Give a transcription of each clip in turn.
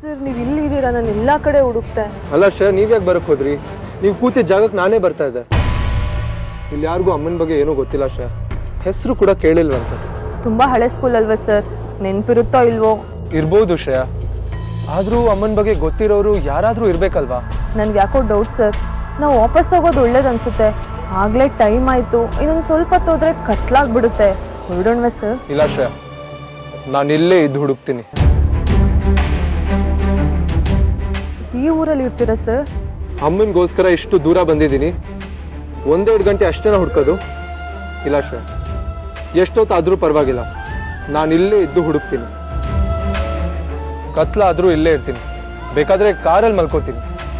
sir ನೀವು ಇಲ್ಲಿದ್ದೀರಾ ನಾನು ಎಲ್ಲ ಕಡೆ ಹುಡುಕ್ತೆ ಅಲ್ಲ ಶ್ರೇಯ ನೀವ್ಯಾಕೆ ಬರಕ್ ಹೋದ್ರಿ ನೀವು ಕೂತಿದ್ದ ಜಾಗಕ್ಕೆ ನಾನೇ ಬರ್ತಾ ಇದ್ದೆ ಇಲ್ಲಿ ಯಾರಿಗೂ ಅಮ್ಮನ ಬಗ್ಗೆ ಏನೂ ಗೊತ್ತಿಲ್ಲ ಶ್ರೇಯ ಹೆಸರು ಕೂಡ ಕೇಳಿಲ್ವಂತೆ ತುಂಬ ಹಳೆ ಸ್ಕೂಲ್ ಅಲ್ವಾ ಸರ್ ನೆನಪಿರುತ್ತೋ ಇಲ್ವೋ ಇರ್ಬೋದು ಶ್ರೇಯ ಆದರೂ ಅಮ್ಮನ ಬಗ್ಗೆ ಗೊತ್ತಿರೋರು ಯಾರಾದರೂ ಇರ್ಬೇಕಲ್ವಾ ನನ್ಗೆ ಯಾಕೋ ಡೌಟ್ ಸರ್ ನಾವು ವಾಪಸ್ ಹೋಗೋದು ಒಳ್ಳೇದು ಅನ್ಸುತ್ತೆ ಆಗಲೇ ಟೈಮ್ ಆಯಿತು ಇನ್ನೊಂದು ಸ್ವಲ್ಪ ಹೊತ್ತು ಹೋದ್ರೆ ಕತ್ಲಾಗ್ಬಿಡುತ್ತೆ ಹೊರಡೋಣವಾ ಸರ್ ಇಲ್ಲ ಶ್ರೇಯ ನಾನು ಇಲ್ಲೇ ಇದ್ದು ಹುಡುಕ್ತೀನಿ ಈ ಊರಲ್ಲಿ ಇರ್ತೀರಾ ಸರ್ ಅಮ್ಮನಿಗೋಸ್ಕರ ಇಷ್ಟು ದೂರ ಬಂದಿದ್ದೀನಿ ಒಂದೆರಡು ಗಂಟೆ ಅಷ್ಟೇನ ಹುಡ್ಕೋದು ಇಲ್ಲ ಶ್ರೇಯ ಎಷ್ಟೊತ್ತಾದರೂ ಪರವಾಗಿಲ್ಲ ನಾನು ಇಲ್ಲೇ ಇದ್ದು ಹುಡುಕ್ತೀನಿ ಕತ್ಲಾದರೂ ಇಲ್ಲೇ ಇರ್ತೀನಿ ಬೇಕಾದರೆ ಕಾರಲ್ಲಿ ಮಲ್ಕೋತೀನಿ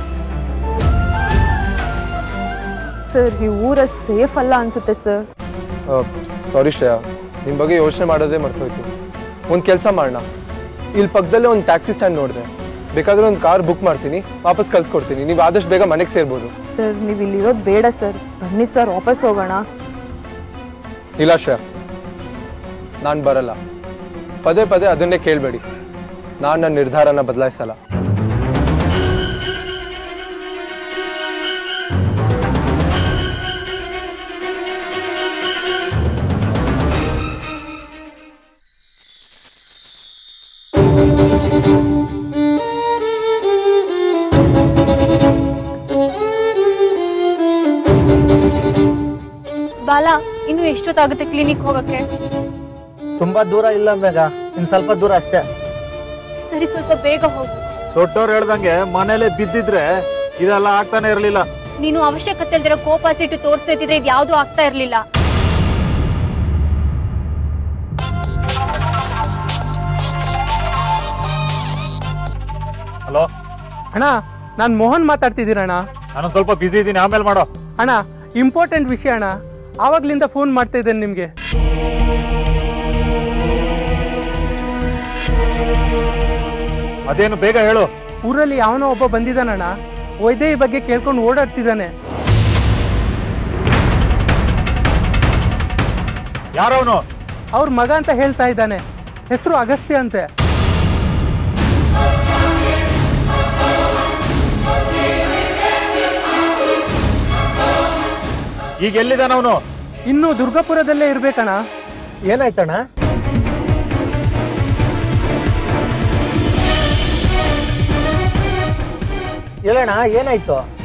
ಸರ್ ಈ ಊರ ಸೇಫ್ ಅಲ್ಲ ಅನ್ಸುತ್ತೆ ಸರ್ ಸಾರಿ ಶ್ರೇಯಾ ನಿಮ್ಮ ಬಗ್ಗೆ ಯೋಚನೆ ಮಾಡೋದೇ ಮರ್ತೋಯ್ತು ಒಂದು ಕೆಲಸ ಮಾಡೋಣ ಇಲ್ಲಿ ಪಕ್ಕದಲ್ಲೇ ಒಂದು ಟ್ಯಾಕ್ಸಿ ಸ್ಟ್ಯಾಂಡ್ ನೋಡಿದೆ ಬೇಕಾದ್ರೆ ಒಂದು ಕಾರ್ ಬುಕ್ ಮಾಡ್ತೀನಿ ವಾಪಸ್ ಕಳ್ಸ್ಕೊಡ್ತೀನಿ ನೀವು ಆದಷ್ಟು ಬೇಗ ಮನೆಗೆ ಸೇರ್ಬೋದು ಸರ್ ನೀವು ಇಲ್ಲಿರೋದು ಬೇಡ ಸರ್ ಬನ್ನಿ ಸರ್ ವಾಪಸ್ ಹೋಗೋಣ ಇಲ್ಲ ಶ್ರೇಯಾ ನಾನು ಬರಲ್ಲ ಪದೇ ಪದೇ ಅದನ್ನೇ ಕೇಳಬೇಡಿ ನಾನು ನನ್ನ ನಿರ್ಧಾರನ ಬದಲಾಯಿಸಲ್ಲ ಬಾಲ ಇನ್ನು ಎಷ್ಟೊತ್ತಾಗುತ್ತೆ ಕ್ಲಿನಿಕ್ ಹೋಗಕ್ಕೆ ತುಂಬಾ ದೂರ ಇಲ್ಲ ಬೇಗ ಇನ್ ಸ್ವಲ್ಪ ದೂರ ಅಷ್ಟೇ ಸರಿ ಸ್ವಲ್ಪ ಬೇಗ ಹೋಗು ದೊಡ್ಡವ್ರು ಹೇಳ್ದಂಗೆ ಮನೇಲೆ ಬಿದ್ದಿದ್ರೆ ಇದೆಲ್ಲ ಆಗ್ತಾನೆ ಇರಲಿಲ್ಲ ನೀನು ಅವಶ್ಯಕತೆ ಇಲ್ದಿರೋ ಕೋಪ ಸಿಟ್ಟು ತೋರಿಸ್ತಿದ್ರೆ ಇದು ಯಾವ್ದು ಆಗ್ತಾ ಇರ್ಲಿಲ್ಲ ಹಲೋ ಅಣ್ಣ ನಾನು ಮೋಹನ್ ಮಾತಾಡ್ತಿದ್ದೀರಣ್ಣ ನಾನು ಸ್ವಲ್ಪ ಬಿಸಿ ಇದ್ದೀನಿ ಆಮೇಲೆ ಮಾಡೋ ಅಣ್ಣ ಇಂಪಾರ್ಟೆಂಟ್ ವಿಷಯ ಅಣ್ಣ ಆವಾಗ್ಲಿಂದ ಫೋನ್ ಮಾಡ್ತಾ ಇದ್ದೇನೆ ನಿಮಗೆ ಅದೇನು ಬೇಗ ಹೇಳು ಊರಲ್ಲಿ ಯಾವನೋ ಒಬ್ಬ ಬಂದಿದ್ದಾನಣ್ಣ ವೈದ್ಯ ಬಗ್ಗೆ ಕೇಳ್ಕೊಂಡು ಓಡಾಡ್ತಿದ್ದಾನೆ ಯಾರವನು ಅವ್ರ ಮಗ ಅಂತ ಹೇಳ್ತಾ ಇದ್ದಾನೆ ಹೆಸರು ಅಗಸ್ತ್ಯ ಅಂತೆ ಈಗ ಎಲ್ಲಿದ್ದಾನ ಅವನು ಇನ್ನು ದುರ್ಗಾಪುರದಲ್ಲೇ ಇರ್ಬೇಕಣ್ಣ ಏನಾಯ್ತಣ್ಣ ಹೇಳಣ್ಣ ಏನಾಯ್ತು